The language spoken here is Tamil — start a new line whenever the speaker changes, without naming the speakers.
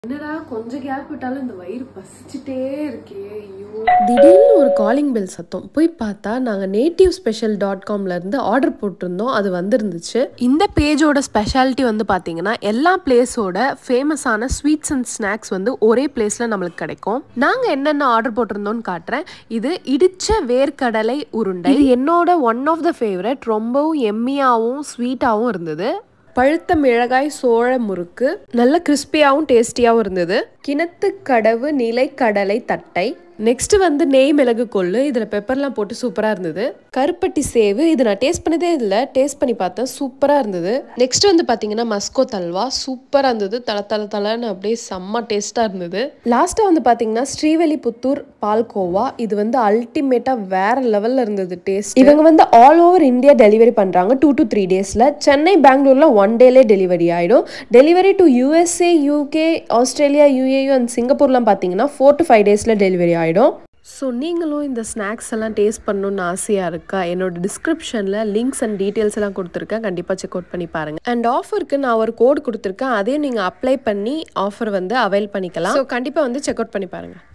என்னடா கொஞ்சம் கேப் விட்டாலும் இந்த வயிறு பசிச்சுட்டே இருக்கே ஐயோ
திடீர்னு ஒரு காலிங் பெல் சத்தம் போய் பார்த்தா நாங்கள் நேட்டிவ் ஸ்பெஷல் டாட் காம்ல இருந்து ஆர்டர் போட்டிருந்தோம் அது வந்திருந்துச்சு இந்த பேஜோட ஸ்பெஷாலிட்டி வந்து பார்த்தீங்கன்னா எல்லா பிளேஸோட ஃபேமஸான ஸ்வீட்ஸ் அண்ட் ஸ்நாக்ஸ் வந்து ஒரே பிளேஸ்ல நம்மளுக்கு கிடைக்கும் நாங்கள் என்னென்ன ஆர்டர் போட்டிருந்தோம்னு காட்டுறேன் இது இடிச்ச வேர்க்கடலை உருண்டை இது என்னோட ஒன் ஆஃப் த ஃபேவரட் ரொம்பவும் எம்மியாகவும் ஸ்வீட்டாகவும் இருந்தது பழுத்த மிளகாய் சோழ முறுக்கு நல்ல கிறிஸ்பியாகவும் டேஸ்டியாகவும் இருந்தது கிணத்து கடவு நிலைக்கடலை தட்டை நெக்ஸ்ட் வந்து நெய் மிளகு கொள்ளு இதில் பெப்பர்லாம் போட்டு சூப்பராக இருந்தது கருப்பட்டி சேவு இது நான் டேஸ்ட் பண்ணதே இல்லை டேஸ்ட் பண்ணி பார்த்தேன் சூப்பராக இருந்தது நெக்ஸ்ட் வந்து பார்த்தீங்கன்னா மஸ்கோ தல்வா சூப்பராக இருந்தது தல தல தலன்னு அப்படியே செம்ம டேஸ்ட்டாக இருந்தது லாஸ்ட்டாக வந்து பார்த்தீங்கன்னா ஸ்ரீவெல்லிபுத்தூர் பால்கோவா இது வந்து அல்டிமேட்டாக வேற லெவலில் இருந்தது டேஸ்ட் இவங்க வந்து ஆல் ஓவர் இந்தியா டெலிவரி பண்ணுறாங்க டூ டு த்ரீ டேஸில் சென்னை பெங்களூரில் ஒன் டேலே டெலிவரி ஆகிடும் delivery to USA UK Australia UAE and சிங்கப்பூர்லாம் பார்த்தீங்கன்னா ஃபோர் டு ஃபைவ் டேஸில் டெலிவரி ஆகிடும் ஸோ நீங்களும் இந்த ஸ்நாக்ஸ் எல்லாம் டேஸ்ட் பண்ணணும்னு ஆசையாக இருக்கா என்னோட டிஸ்கிரிப்ஷனில் லிங்க்ஸ் அண்ட் டீட்டெயில்ஸ் எல்லாம் கொடுத்துருக்கேன் கண்டிப்பாக செக் அவுட் பண்ணி பாருங்கள் அண்ட் ஆஃபருக்கு நான் ஒரு கோட் கொடுத்துருக்கேன் அதையும் நீங்கள் அப்ளை பண்ணி ஆஃபர் வந்து அவைல் பண்ணிக்கலாம் ஸோ கண்டிப்பாக வந்து செக் அவுட் பண்ணி பாருங்கள்